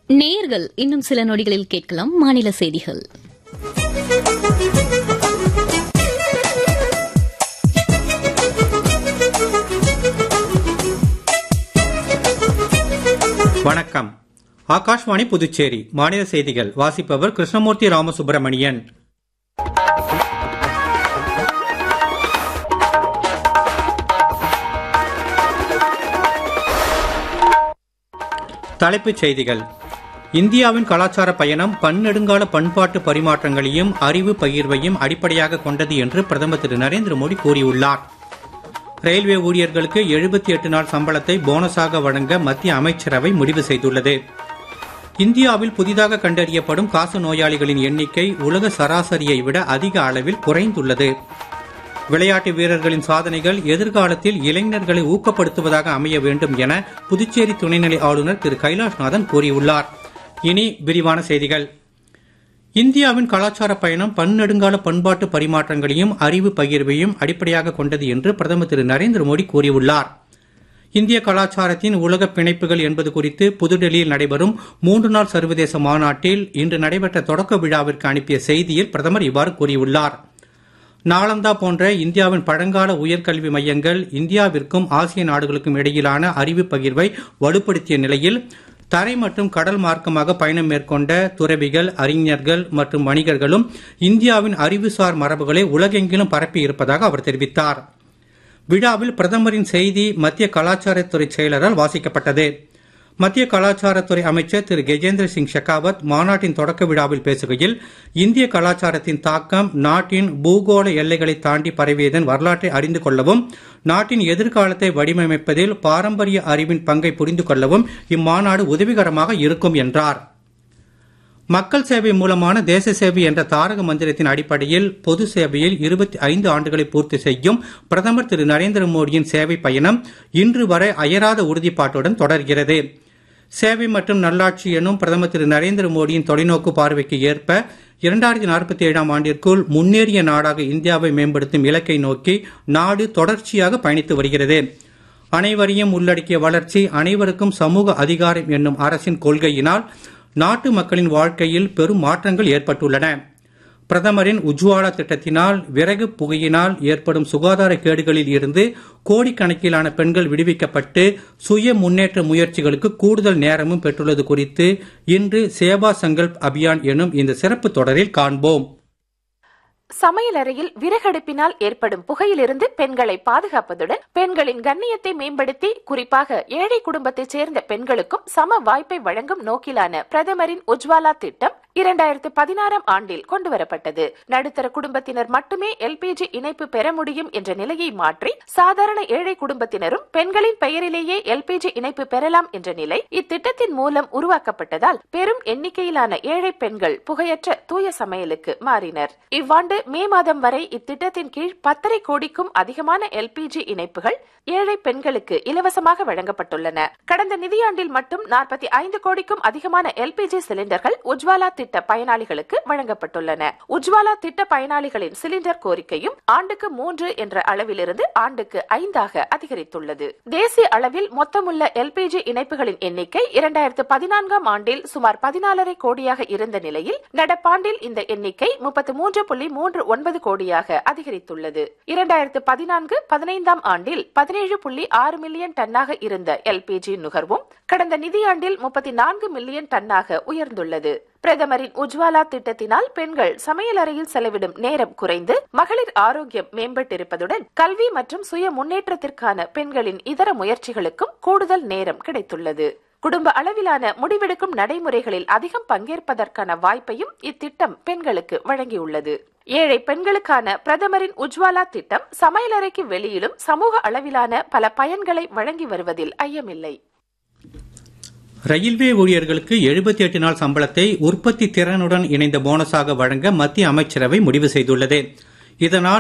நேயர்கள் இன்னும் சில நொடிகளில் கேட்கலாம் மாநில செய்திகள் வணக்கம் ஆகாஷ்வாணி புதுச்சேரி மாநில செய்திகள் வாசிப்பவர் கிருஷ்ணமூர்த்தி ராமசுப்பிரமணியன் தலைப்புச் செய்திகள் இந்தியாவின் கலாச்சார பயணம் பன்னெடுங்கால பண்பாட்டு பரிமாற்றங்களையும் அறிவு பகிர்வையும் அடிப்படையாக கொண்டது என்று பிரதமர் திரு நரேந்திர மோடி கூறியுள்ளார் ரயில்வே ஊழியர்களுக்கு எழுபத்தி எட்டு நாள் சம்பளத்தை போனஸாக வழங்க மத்திய அமைச்சரவை முடிவு செய்துள்ளது இந்தியாவில் புதிதாக கண்டறியப்படும் காச நோயாளிகளின் எண்ணிக்கை உலக சராசரியை விட அதிக அளவில் குறைந்துள்ளது விளையாட்டு வீரர்களின் சாதனைகள் எதிர்காலத்தில் இளைஞர்களை ஊக்கப்படுத்துவதாக அமைய வேண்டும் என புதுச்சேரி துணைநிலை ஆளுநர் திரு கைலாஷ்நாதன் கூறியுள்ளார் இனி விரிவான செய்திகள் இந்தியாவின் கலாச்சார பயணம் பன்னெடுங்கால பண்பாட்டு பரிமாற்றங்களையும் அறிவு பகிர்வையும் அடிப்படையாக கொண்டது என்று பிரதமர் திரு நரேந்திர மோடி கூறியுள்ளார் இந்திய கலாச்சாரத்தின் உலக பிணைப்புகள் என்பது குறித்து புதுடெல்லியில் நடைபெறும் மூன்று நாள் சர்வதேச மாநாட்டில் இன்று நடைபெற்ற தொடக்க விழாவிற்கு அனுப்பிய செய்தியில் பிரதமர் இவ்வாறு கூறியுள்ளார் நாளந்தா போன்ற இந்தியாவின் பழங்கால உயர்கல்வி மையங்கள் இந்தியாவிற்கும் ஆசிய நாடுகளுக்கும் இடையிலான அறிவு பகிர்வை வலுப்படுத்திய நிலையில் தரை மற்றும் கடல் மார்க்கமாக பயணம் மேற்கொண்ட துறவிகள் அறிஞர்கள் மற்றும் வணிகர்களும் இந்தியாவின் அறிவுசார் மரபுகளை உலகெங்கிலும் பரப்பி இருப்பதாக அவர் தெரிவித்தார் விழாவில் பிரதமரின் செய்தி மத்திய கலாச்சாரத்துறை செயலரால் வாசிக்கப்பட்டது மத்திய கலாச்சாரத்துறை அமைச்சர் திரு கஜேந்திர சிங் ஷெகாவத் மாநாட்டின் தொடக்க விழாவில் பேசுகையில் இந்திய கலாச்சாரத்தின் தாக்கம் நாட்டின் பூகோள எல்லைகளை தாண்டி பரவியதன் வரலாற்றை அறிந்து கொள்ளவும் நாட்டின் எதிர்காலத்தை வடிவமைப்பதில் பாரம்பரிய அறிவின் பங்கை புரிந்து கொள்ளவும் இம்மாநாடு உதவிகரமாக இருக்கும் என்றார் மக்கள் சேவை மூலமான தேச சேவை என்ற தாரக மந்திரத்தின் அடிப்படையில் பொது சேவையில் இருபத்தி ஐந்து ஆண்டுகளை பூர்த்தி செய்யும் பிரதமர் திரு நரேந்திர மோடியின் சேவை பயணம் இன்று வரை அயராத உறுதிப்பாட்டுடன் தொடர்கிறது சேவை மற்றும் நல்லாட்சி எனும் பிரதமர் திரு நரேந்திர மோடியின் தொலைநோக்கு பார்வைக்கு ஏற்ப இரண்டாயிரத்தி நாற்பத்தி ஏழாம் ஆண்டிற்குள் முன்னேறிய நாடாக இந்தியாவை மேம்படுத்தும் இலக்கை நோக்கி நாடு தொடர்ச்சியாக பயணித்து வருகிறது அனைவரையும் உள்ளடக்கிய வளர்ச்சி அனைவருக்கும் சமூக அதிகாரம் என்னும் அரசின் கொள்கையினால் நாட்டு மக்களின் வாழ்க்கையில் பெரும் மாற்றங்கள் ஏற்பட்டுள்ளன பிரதமரின் உஜ்வாலா திட்டத்தினால் விறகு புகையினால் ஏற்படும் சுகாதார கேடுகளில் இருந்து கோடிக்கணக்கிலான பெண்கள் விடுவிக்கப்பட்டு சுய முன்னேற்ற முயற்சிகளுக்கு கூடுதல் நேரமும் பெற்றுள்ளது குறித்து இன்று சேவா சங்கல்ப் அபியான் எனும் இந்த சிறப்பு தொடரில் காண்போம் சமையலறையில் விறகடுப்பினால் ஏற்படும் புகையிலிருந்து பெண்களை பாதுகாப்பதுடன் பெண்களின் கண்ணியத்தை மேம்படுத்தி குறிப்பாக ஏழை குடும்பத்தைச் சேர்ந்த பெண்களுக்கும் சம வாய்ப்பை வழங்கும் நோக்கிலான பிரதமரின் உஜ்வாலா திட்டம் இரண்டாயிரத்து பதினாறாம் ஆண்டில் கொண்டுவரப்பட்டது நடுத்தர குடும்பத்தினர் மட்டுமே எல்பிஜி இணைப்பு பெற முடியும் என்ற நிலையை மாற்றி சாதாரண ஏழை குடும்பத்தினரும் பெண்களின் பெயரிலேயே எல்பிஜி இணைப்பு பெறலாம் என்ற நிலை இத்திட்டத்தின் மூலம் உருவாக்கப்பட்டதால் பெரும் எண்ணிக்கையிலான ஏழை பெண்கள் புகையற்ற தூய சமையலுக்கு மாறினர் இவ்வாண்டு மே மாதம் வரை இத்திட்டத்தின் கீழ் பத்தரை கோடிக்கும் அதிகமான எல்பிஜி இணைப்புகள் ஏழை பெண்களுக்கு இலவசமாக வழங்கப்பட்டுள்ளன கடந்த நிதியாண்டில் மட்டும் நாற்பத்தி ஐந்து கோடிக்கும் அதிகமான எல்பிஜி சிலிண்டர்கள் உஜ்வாலா திட்ட பயனாளிகளுக்கு வழங்கப்பட்டுள்ளன உஜ்வாலா திட்ட பயனாளிகளின் சிலிண்டர் கோரிக்கையும் ஆண்டுக்கு மூன்று என்ற அளவிலிருந்து ஆண்டுக்கு ஐந்தாக அதிகரித்துள்ளது தேசிய அளவில் மொத்தமுள்ள எல்பிஜி இணைப்புகளின் எண்ணிக்கை இரண்டாயிரத்து பதினான்காம் ஆண்டில் சுமார் பதினாலரை கோடியாக இருந்த நிலையில் நடப்பாண்டில் இந்த எண்ணிக்கை முப்பத்தி மூன்று புள்ளி மூன்று ஒன்பது கோடியாக அதிகரித்துள்ளது இரண்டாயிரத்து பதினான்கு பதினைந்தாம் ஆண்டில் பதினேழு புள்ளி ஆறு மில்லியன் டன்னாக இருந்த எல்பிஜி நுகர்வும் கடந்த நிதியாண்டில் முப்பத்தி நான்கு மில்லியன் டன்னாக உயர்ந்துள்ளது பிரதமரின் உஜ்வாலா திட்டத்தினால் பெண்கள் சமையலறையில் செலவிடும் நேரம் குறைந்து மகளிர் ஆரோக்கியம் மேம்பட்டிருப்பதுடன் கல்வி மற்றும் சுய முன்னேற்றத்திற்கான பெண்களின் இதர முயற்சிகளுக்கும் கூடுதல் நேரம் கிடைத்துள்ளது குடும்ப அளவிலான முடிவெடுக்கும் நடைமுறைகளில் அதிகம் பங்கேற்பதற்கான வாய்ப்பையும் இத்திட்டம் பெண்களுக்கு வழங்கியுள்ளது ஏழை பெண்களுக்கான பிரதமரின் உஜ்வாலா திட்டம் சமையலறைக்கு வெளியிலும் சமூக அளவிலான பல பயன்களை வழங்கி வருவதில் ஐயமில்லை ரயில்வே ஊழியர்களுக்கு எழுபத்தி எட்டு நாள் சம்பளத்தை உற்பத்தி திறனுடன் இணைந்த போனஸாக வழங்க மத்திய அமைச்சரவை முடிவு செய்துள்ளது இதனால்